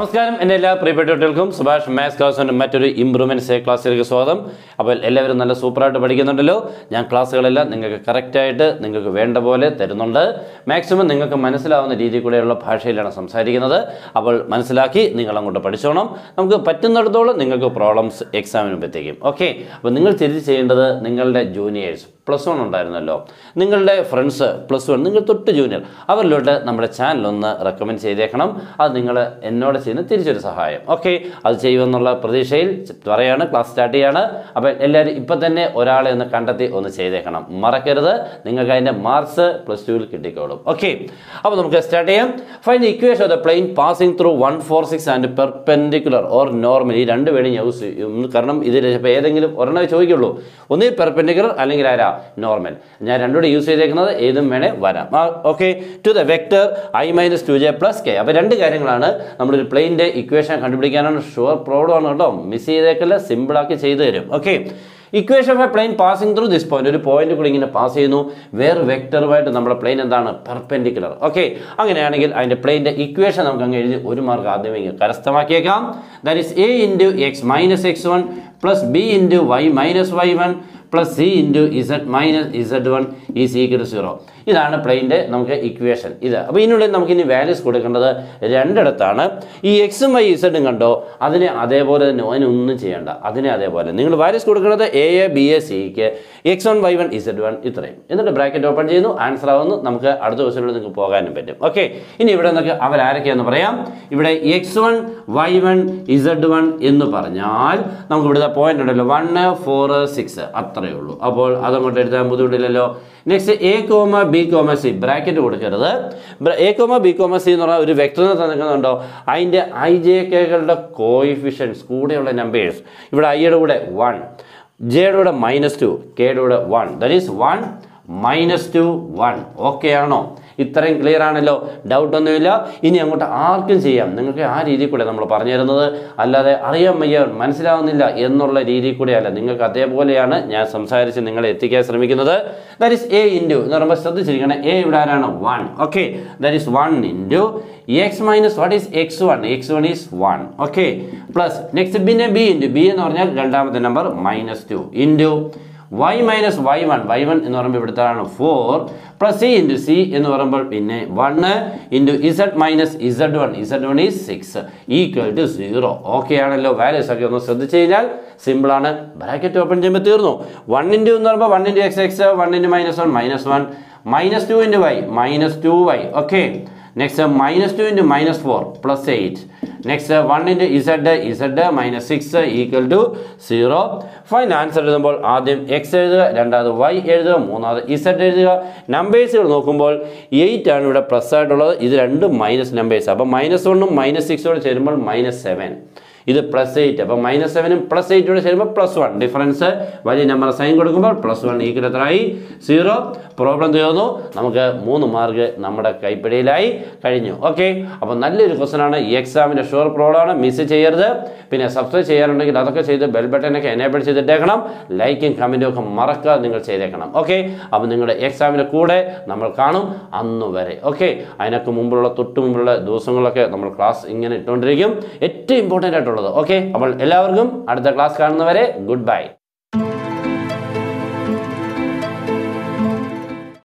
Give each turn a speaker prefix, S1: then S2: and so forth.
S1: നമസ്കാരം എൻ്റെ എല്ലാ പ്രിയപ്പെട്ട കുട്ടികൾക്കും സുഭാഷ് മാത്സ് ക്ലാസ്സിൻ്റെ മറ്റൊരു ഇമ്പ്രൂവ്മെൻറ്റ്സ് ക്ലാസ്സിലേക്ക് സ്വാഗതം അപ്പോൾ എല്ലാവരും നല്ല സൂപ്പറായിട്ട് പഠിക്കുന്നുണ്ടല്ലോ ഞാൻ ക്ലാസ്സുകളെല്ലാം നിങ്ങൾക്ക് കറക്റ്റായിട്ട് നിങ്ങൾക്ക് വേണ്ട പോലെ തരുന്നുണ്ട് മാക്സിമം നിങ്ങൾക്ക് മനസ്സിലാവുന്ന രീതിയിൽ കൂടെയുള്ള ഭാഷയിലാണ് സംസാരിക്കുന്നത് അപ്പോൾ മനസ്സിലാക്കി നിങ്ങൾ അങ്ങോട്ട് പഠിച്ചോണം നമുക്ക് പറ്റുന്നിടത്തോളം നിങ്ങൾക്ക് പ്രോബ്ലംസ് എക്സാമിന് പറ്റിക്കും ഓക്കെ അപ്പോൾ നിങ്ങൾ തിരിച്ച് ചെയ്യേണ്ടത് നിങ്ങളുടെ ജൂനിയേഴ്സ് പ്ലസ് വൺ ഉണ്ടായിരുന്നല്ലോ നിങ്ങളുടെ ഫ്രണ്ട്സ് പ്ലസ് വൺ നിങ്ങൾ തൊട്ട് ജൂനിയർ അവരിലോട്ട് നമ്മുടെ ചാനൽ ഒന്ന് റെക്കമെൻഡ് ചെയ്തേക്കണം അത് നിങ്ങൾ എന്നോട് ചെയ്യുന്ന തിരിച്ചൊരു സഹായം ഓക്കെ അത് ചെയ്യുമെന്നുള്ള പ്രതീക്ഷയിൽ പറയാണ് ക്ലാസ് സ്റ്റാർട്ട് ചെയ്യാണ് അപ്പോൾ എല്ലാവരും ഇപ്പം തന്നെ ഒരാളെ ഒന്ന് കണ്ടെത്തി ഒന്ന് ചെയ്തേക്കണം മറക്കരുത് നിങ്ങൾക്ക് അതിൻ്റെ മാർക്സ് പ്ലസ് ടുവിൽ കിട്ടിക്കോളും ഓക്കെ അപ്പോൾ നമുക്ക് സ്റ്റാർട്ട് ചെയ്യാം find equation of the plane passing through one four six and perpendicular or normal ഈ രണ്ട് വേണി യൂസ് ചെയ്യും കാരണം ഇതിൽ ഇപ്പോൾ ഏതെങ്കിലും ഒരെണ്ണമേ ചോദിക്കുള്ളൂ ഒന്നിൽ പെർപെൻഡിക്കുലർ അല്ലെങ്കിൽ ആരാ നോർമൽ ഞാൻ രണ്ടുകൂടെ യൂസ് ചെയ്തേക്കുന്നത് ഏതും വേണേ വരാം okay to the vector I minus two J plus K അപ്പോൾ രണ്ട് കാര്യങ്ങളാണ് നമ്മളൊരു പ്ലെയിൻ്റെ ഇക്വേഷൻ കണ്ടുപിടിക്കാനാണ് ഷുവർ പ്രോബ്ലം ആണ് കേട്ടോ മിസ് ചെയ്തേക്കല്ല സിമ്പിളാക്കി ചെയ്തു തരും okay equation of a plane passing through this point ഒരു പോയിന്റ് കൂടി ഇങ്ങനെ പാസ് ചെയ്യുന്നു വേറെ വെക്ടറുമായിട്ട് നമ്മുടെ പ്ലെയിൻ എന്താണ് പെർപെൻഡിക്കുലർ ഓക്കെ അങ്ങനെയാണെങ്കിൽ അതിൻ്റെ പ്ലെയിൻ്റെ ഇക്വേഷൻ നമുക്ക് അങ്ങ് എഴുതി ഒരു മാർക്ക് ആദ്യമേ ഇങ്ങ് കരസ്ഥമാക്കിയേക്കാം that is A into X minus X one plus B into Y minus Y one plus C into Z minus Z one is equal zero ഇതാണ് പ്ലെയിൻ്റെ നമുക്ക് ഇക്വേഷൻ ഇത് അപ്പോൾ ഇതിനുള്ളിൽ നമുക്ക് ഇനി വാല്യൂസ് കൊടുക്കേണ്ടത് രണ്ടിടത്താണ് ഈ എക്സും വൈ ഇസഡും കണ്ടോ അതിനെ അതേപോലെ തന്നെ അതിനൊന്നും ചെയ്യേണ്ട അതിനെ അതേപോലെ നിങ്ങൾ വാല്യൂസ് കൊടുക്കുന്നത് എ എ ബി എ സിക്ക് X one Y one Z one ഇത്രയും എന്നിട്ട് ബ്രാക്കറ്റ് ഓപ്പൺ ചെയ്യുന്നു ആൻസർ ആവുന്നു നമുക്ക് അടുത്ത ക്വസ്റ്റിനോട് നിങ്ങൾക്ക് പോകാനും പറ്റും ഓക്കെ ഇനി ഇവിടെ നമുക്ക് അവരാരൊക്കെയാന്ന് പറയാം ഇവിടെ X one Y one Z one എന്ന് പറഞ്ഞാൽ നമുക്ക് ഇവിടുത്തെ പോയിന്റ് ഉണ്ടല്ലോ വൺ ഫോർ സിക്സ് അത്രയേ ഉള്ളൂ അപ്പോൾ അതങ്ങോട്ട് എഴുതാൻ ബുദ്ധിമുട്ടില്ലല്ലോ next A comma B comma C bracket കൊടുക്കരുത് A comma B comma C എന്ന് പറഞ്ഞാൽ ഒരു വെക്ടറിനെ തന്നിരിക്കുന്നുണ്ടോ അതിൻ്റെ ഐ ജെ കെകളുടെ കോയിഫിഷ്യൻസ് കൂടെയുള്ള നമ്പേഴ്സ് ഇവിടെ ഐയുടെ കൂടെ വൺ ജെയുടെ കൂടെ മൈനസ് ടു കെയുടെ കൂടെ one that is one minus two one okay ആണോ ഇത്രയും ക്ലിയർ ആണല്ലോ ഡൗട്ട് ഒന്നുമില്ല ഇനി അങ്ങോട്ട് ആർക്കും ചെയ്യാം നിങ്ങൾക്ക് ആ രീതിയിൽ കൂടെ നമ്മൾ പറഞ്ഞു തരുന്നത് അല്ലാതെ അറിയാൻ വയ്യ മനസ്സിലാവുന്നില്ല എന്നുള്ള രീതിയിൽ കൂടെയല്ല നിങ്ങൾക്ക് അതേപോലെയാണ് ഞാൻ സംസാരിച്ച് നിങ്ങളെ എത്തിക്കാൻ ശ്രമിക്കുന്നത് ദാറ്റ് ഇസ് എ ഇൻറ്റു എന്ന് പറയുമ്പോൾ ശ്രദ്ധിച്ചിരിക്കണം എ ഇവിടെ ആരാണ് one okay that is one into X minus what is X one X one is one okay plus next പിന്നെ ബി ഇൻറ്റു ബി എന്ന് പറഞ്ഞാൽ രണ്ടാമത്തെ number minus two into Y minus Y one Y one എന്ന് പറയുമ്പോൾ ഇവിടുത്താണ് four plus C into C എന്ന് പറയുമ്പോൾ പിന്നെ one into Z minus Z one Z one is six equal to zero okay ആണല്ലോ വാല്യൂസ് ഒക്കെ ഒന്ന് ശ്രദ്ധിച്ചു കഴിഞ്ഞാൽ സിമ്പിളാണ് ബ്രാക്കറ്റ് ഓപ്പൺ ചെയ്യുമ്പോൾ തീർന്നു വൺ ഇൻറ്റു എന്ന് പറയുമ്പോൾ one into X X one into minus one minus one minus two into Y minus two Y okay next minus two into minus four plus eight next one into Z Z minus six equal to zero fine answer എഴുതുമ്പോൾ ആദ്യം X എഴുതുക രണ്ടാമത് Y എഴുതുക മൂന്നാമത് Z എഴുതുക നമ്പേഴ്സുകൾ നോക്കുമ്പോൾ eight ആണ് ഇവിടെ പ്ലസ് ആയിട്ടുള്ളത് ഇത് രണ്ടും മൈനസ് നമ്പേഴ്സ് അപ്പോൾ മൈനസ് വണ്ണും മൈനസ് സിക്സോട് ചേരുമ്പോൾ മൈനസ് സെവൻ ഇത് പ്ലസ് എയ്റ്റ് അപ്പോൾ മൈനസ് സെവനും പ്ലസ് എയ്റ്റോട് ചേരുമ്പോൾ പ്ലസ് വൺ ഡിഫറൻസ് വലിയ നമ്പർ സൈൻ കൊടുക്കുമ്പോൾ പ്ലസ് വൺ ഈക്വൽ എത്രയായി സീറോ പ്രോബ്ലം തീർന്നു നമുക്ക് മൂന്ന് മാർക്ക് നമ്മുടെ കൈപ്പിടിയിലായി കഴിഞ്ഞു ഓക്കെ അപ്പോൾ നല്ലൊരു ക്വസ്റ്റൻ ആണ് ഈ എക്സാമിൻ്റെ ഷുവർ പ്രോബ്ലം ആണ് മിസ് ചെയ്യരുത് പിന്നെ സബ്സ്ക്രൈബ് ചെയ്യാനുണ്ടെങ്കിൽ അതൊക്കെ ചെയ്ത് ബെൽ ബട്ടനൊക്കെ എനേബിൾ ചെയ്തിട്ടേക്കണം ലൈക്കും കമൻറ്റും ഒക്കെ മറക്കാതെ നിങ്ങൾ ചെയ്തേക്കണം ഓക്കെ അപ്പോൾ നിങ്ങളുടെ എക്സാമിൻ്റെ കൂടെ നമ്മൾ കാണും അന്ന് വരെ ഓക്കെ അതിനൊക്കെ മുമ്പുള്ള തൊട്ട് മുമ്പുള്ള ദിവസങ്ങളൊക്കെ നമ്മൾ ക്ലാസ് ഇങ്ങനെ ഇട്ടുകൊണ്ടിരിക്കും ഏറ്റവും ഇമ്പോർട്ടൻ്റ് ആയിട്ടുള്ളത് ഓക്കെ അപ്പോൾ എല്ലാവർക്കും അടുത്ത ക്ലാസ് കാണുന്നവരെ ഗുഡ് ബൈ